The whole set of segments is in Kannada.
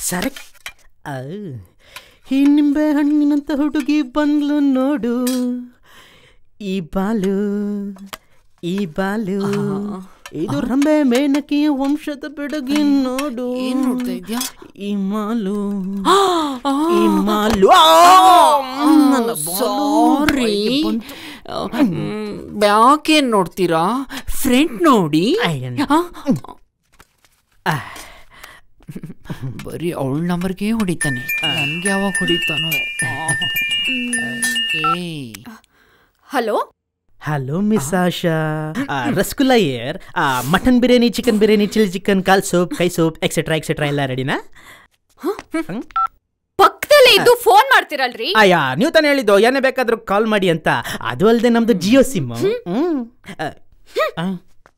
ಸರಕ್ ಆ, ಈ ನಿಂಬೆ ಹಣ್ಣಿನಂತ ಹುಡುಗಿ ಬಂದ್ಲು ನೋಡು ಈ ಬಾಲು ಈ ಬಾಲು ಇದು ರಂಬೆ ಮೇನಕಿಯ ವಂಶದ ಬೆಡಗಿ ನೋಡು ಏನ್ ನೋಡ್ತಾ ಇದ್ಯಾ ಈ ಮಾಲು ಈ ಮಾಲು ಆ! ನನ್ನ ಬಾಲು ಸಾರಿ ಬಾಯಿಗೆ ಬಂತು. ಬ್ಯಾಕ್ ಏನ್ ನೋಡ್ತೀರಾ ಫ್ರಂಟ್ ನೋಡಿ ಅಯ್ಯಣ್ಣ. ಆ. ಬರೀ ಅವಳ ನಂಬರ್ಗೆ ಹೊಡಿತಾನೆ ನನ್ಗೆ ಯಾವಾಗ ಹೊಡಿತಾನೋ ಏಯ್ ಹಲೋ ಹಲೋ ಮಿಸ್ ಆಶಾ ಆ, ರಸಗುಲ್ಲಾ ಏರ್ mutton biryani chicken biryani chilli chicken ಕಾಲ್ ಸೂಪ್ ಕೈ ಸೂಪ್ ಎಕ್ಸೆಟ್ರಾ ಎಕ್ಸೆಟ್ರಾ ಎಲ್ಲ ರೆಡಿನಾ ಪಕ್ಕದಲ್ಲೇ ಇದ್ದು ಫೋನ್ ಮಾಡ್ತಿರಲ್ರಿ ಅಯ್ಯ ನೀವು ತಾನೇ ಹೇಳಿದ್ದು ಏನೇ ಬೇಕಾದ್ರೂ ಕಾಲ್ ಮಾಡಿ ಅಂತ ಅದು ಅಲ್ಲದೆ ನಮ್ದು ಜಿಯೋ ಸಿಮ್ ಹ್ಮ್ ಆ, ಆ.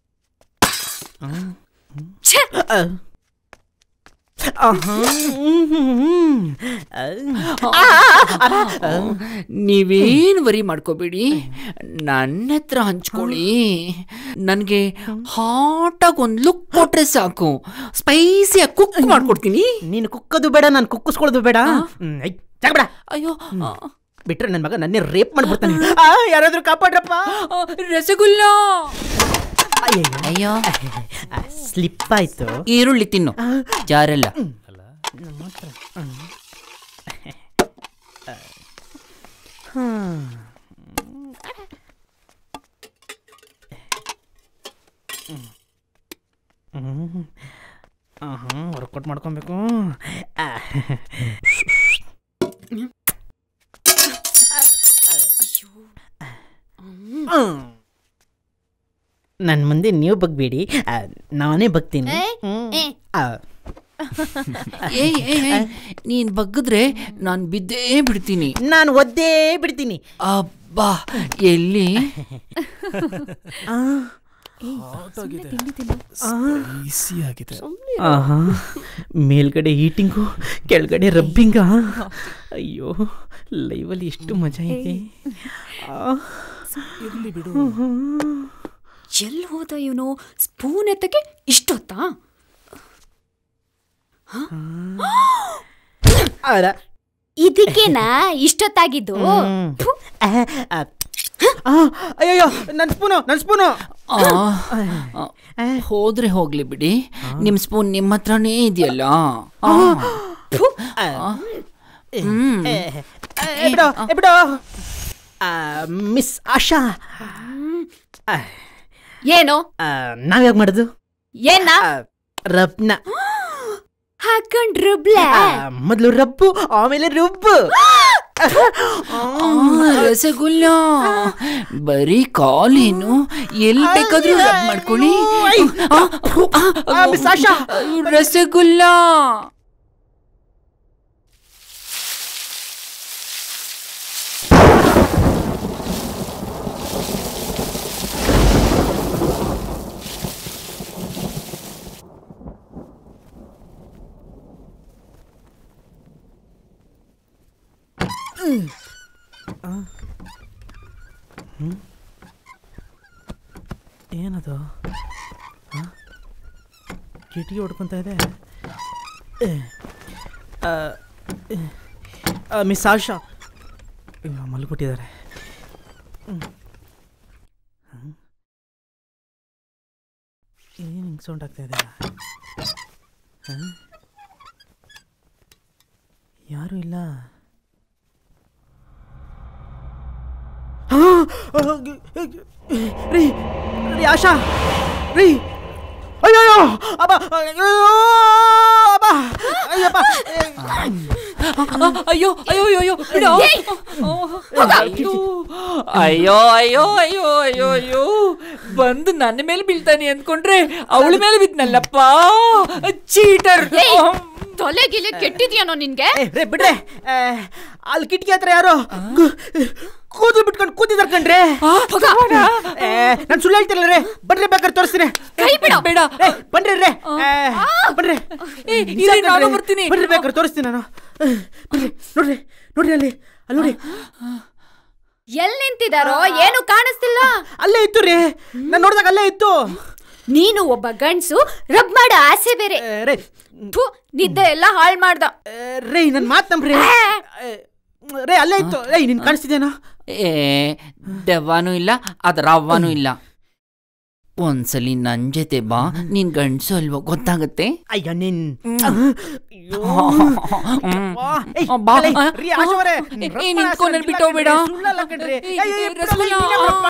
ಛೆ! ಆ. ಆಹಾ. ಹ್ಮ್. ಆ. ನೀವೇನು ವರಿ ಮಾಡ್ಕೋಬೇಡಿ ನನ್ನ ಹತ್ರ ಹಂಚ್ಕೊಳ್ಳಿ ನನಗೆ ಹಾಟಾಗಿ ಒಂದು ಲುಕ್ ಕೊಟ್ರೆ ಸಾಕು ಸ್ಪೈಸಿಯಾಗಿ ಕುಕ್ ಮಾಡ್ಕೊಡ್ತೀನಿ ನೀನು ಕುಕ್ಕದು ಬೇಡ ನಾನು ಕುಕ್ಕಿಸ್ಕೊಳ್ಳೋದು ಬೇಡ ಹ್ಮ್, ಐ, ಜಾಗ ಬೇಡ ಅಯ್ಯೋ ಆ, ಬಿಟ್ರೆ ನನ್ನ ಮಗ ನನ್ನೇ ರೇಪ್ ಮಾಡ್ಬಿಡ್ತಾನೆ ಆ, ಯಾರಾದ್ರೂ ಕಾಪಾಡ್ರಪ್ಪ ಆ, ರಸಗುಲ್ಲ ಅಯ್ಯೋ ಸ್ಲಿಪ್ ಆಯ್ತು ಈರುಳ್ಳಿ ತಿನ್ನು ಜಾರಲ್ಲ ವರ್ಕೌಟ್ ಮಾಡ್ಕೊಬೇಕು ಆ. ನನ್ನ ಮುಂದೆ ನೀವು ಬಗ್ಬೇಡಿ ಆ, ನಾನೇ ಬಗ್ತೀನಿ ಹ್ಮ್. ಆ. ಏಯ್ ಏಯ್, ಏಯ್, ನೀನ್ ಬಗ್ಗಿದ್ರೆ ನಾನು ಬಿದ್ದೇ ಬಿಡ್ತೀನಿ ನಾನು ಒದ್ದೇ ಬಿಡ್ತೀನಿ ಅಬ್ಬಾ ಎಲ್ಲಿ ಆಹಾ ಮೇಲ್ಗಡೆ ಈಟಿಂಗು ಕೆಳಗಡೆ ರಬ್ಬಿಂಗ ಅಯ್ಯೋ ಲೈವಲ್ಲಿ ಎಷ್ಟು ಮಜಾ ಇದೆ ಎಲ್ಲಿ ಹೋದ ಇವನು ಸ್ಪೂನ್ ಎತ್ತಕ್ಕೆ ಇಷ್ಟೊತ್ತಾ ಅರ ಇದಕ್ಕೇನಾ ಇಷ್ಟೊತ್ತಾಗಿದ್ದು ಥು, ಅಯ್ಯೋ ನನ್ನ ಸ್ಪೂನು ನನ್ನ ಸ್ಪೂನು ಆ, ಆ, ಹೋದ್ರೆ ಹೋಗ್ಲಿ ಬಿಡಿ ನಿಮ್ ಸ್ಪೂನ್ ನಿಮ್ಮ ಹತ್ರನೇ ಇದೆಯಲ್ಲ ಆ, ಹ್ಮ್. ಬಿಡೋ ಬಿಡೋ ಮಿಸ್ ಆಶಾ ಏನು ನಾವ್ಯಾಗ ಮಾಡುದು ಏನ ಆ, ರಬ್ನ ಹಾಕೊಂಡ್ ರುಬ್ಲ ಆ, ಮೊದ್ಲು ರಬ್ಬು ಆಮೇಲೆ ರುಬ್ಬು ಆ, ರಸಗುಲ್ಲ ಬರೀ ಕಾಲೇನು ಎಲ್ಲಿ ಬೇಕಾದ್ರೂ ರಬ್ ಮಾಡ್ಕೊಳ್ಳಿ ಆ, ಆ, ಆ, ಮಿಸ್ ಆಶಾ ರಸಗುಲ್ಲ ಏನದು ಆ? ಕಿಟಕಿ ಹೊಡ್ಕೊಂತ ಇದೆ ಏ, ಆ, ಏ, ಆ, ಮಿಸ್ ಆಶಾ ಅಯ್ಯೋ ಮಲ್ಬಿಟ್ಟಿದ್ದಾರೆ ಏನು ಹಿಂಗೆ ಸೌಂಡ್ ಆಗ್ತಾ ಇದೆ ಆ? ಯಾರೂ ಇಲ್ಲ ಆ, ಆ, ಗ್- ಗ್- ರೀ ರೀ ಆಶಾ ರೀ ಅಯ್ಯೋ ಅಬ್ಬ ಅಯ್ಯೋ ಅಬ್ಬ ಅಯ್ಯಪ್ಪ ಅಯ್ಯೋ ಅಯ್ಯೋ ಅಯ್ಯೋ ಅಯ್ಯೋ ಬಿಡು. ಅಯ್ಯೋ ಅಯ್ಯೋ ಅಯ್ಯೋ ಅಯ್ಯೋ ಅಯ್ಯೋ ಅಯ್ಯೋ ಬಂದು ನನ್ನ ಮೇಲೆ ಬೀಳ್ತಾನೆ ಅಂದ್ಕೊಂಡ್ರೆ ಅವಳ ಮೇಲೆ ಬಿದ್ನಲ್ಲಪ್ಪ ಚೀಟರ್ ತೊಲೆ ಗಿಲೆ ಕೆಟ್ಟಿದ್ಯಾನೋ ನಿನ್ಗೆ ಏ, ರೇ ಬಿಡ್ರೆ ಏ, ಅಲ್ಲಿ ಕಿಟಕಿ ಹತ್ರ ಯಾರೋ ಕು- ಕೂದಲು ಬಿಟ್ಕೊಂಡು ಕೂತಿದಾರೆ ಕಣ್ರೆ ಏ, ನಾನ್ ಸುಳ್ಳು ಹೇಳ್ತಿರಲ್ಲ ರೇ ಬನ್ರಿ ಬೇಕಾದ್ರೆ ತೋರಿಸ್ತೀನಿ ಕೈ ಬಿಡು ಬೇಡ ಏ, ಬನ್ರಿ ರೇ ಏ, ಬನ್ರಿ ಏ, ಇರಿ, ನಾನು ಬರ್ತೀನಿ. ಬನ್ರಿ ಬೇಕಾದ್ರೆ ತೋರಿಸ್ತೀನಿ ನಾನು ಏ, ಬನ್ರಿ ನೋಡ್ರಿ ನೋಡ್ರಿ ಅಲ್ಲಿ ಅಲ್ಲಿ ನೋಡಿ ಎಲ್ ನಿಂತಿದಾರೋ ಏನು ಕಾಣಿಸ್ತಿಲ್ಲ ಅಲ್ಲೇ ಇತ್ತು ರೀ ನಾನು ನೋಡಿದಾಗ ಅಲ್ಲೇ ಇತ್ತು ನೀನು ಒಬ್ಬ ಗಂಡ್ಸು ರಬ್ ಮಾಡೋ ಆಸೆ ಬೇರೆ ಏ, ರೇ ಥು, ನಿದ್ದೆ ಎಲ್ಲ ಹಾಳ್ ಮಾಡ್ದ ಏ, ರೇ ನನ್ ಮಾತ್ ನಂಬ್ರಿ ಏ, ರೇ ಅಲ್ಲೇ ಇತ್ತು ರೇ ನಿನ್ ಕಾಣಿಸ್ತಿದೇನೋ ಏ ದೆವ್ವನೂ ಇಲ್ಲ ಅದ್ರ ಅವ್ವನೂ ಇಲ್ಲ ಒಂದ್ಸಲಿ ನನ್ ಜೊತೆ ಬಾ ನೀನ್ ಗಂಡ್ಸು ಅಲ್ವೋ ಗೊತ್ತಾಗತ್ತೆ ಅಯ್ಯ ನಿನ್ ಅಯ್ಯೋ. ಹ್ಮ್. ವಾ, ಏಯ್, ಬಾ. ಅಲ್ಲೇ, ರೀ, ಆಶು ಅವ್ರೆ, ಏ, ರಪ್ಪ ನಿಂತ್ಕೊ, ಆಶು ನನ್ ಬಿಟ್ಟು ಹೋಗ್ಬೇಡ. ಸುಳ್ಳಲ್ಲ ಕಣ್ರಿ. ಏ, ಅಯ್ಯೋ, ಏ, ಬಿಡಲ್ಲ, ರಸಗುಲ್ಲ. ಇನ್ನೇನ್ ರಪ್ಪ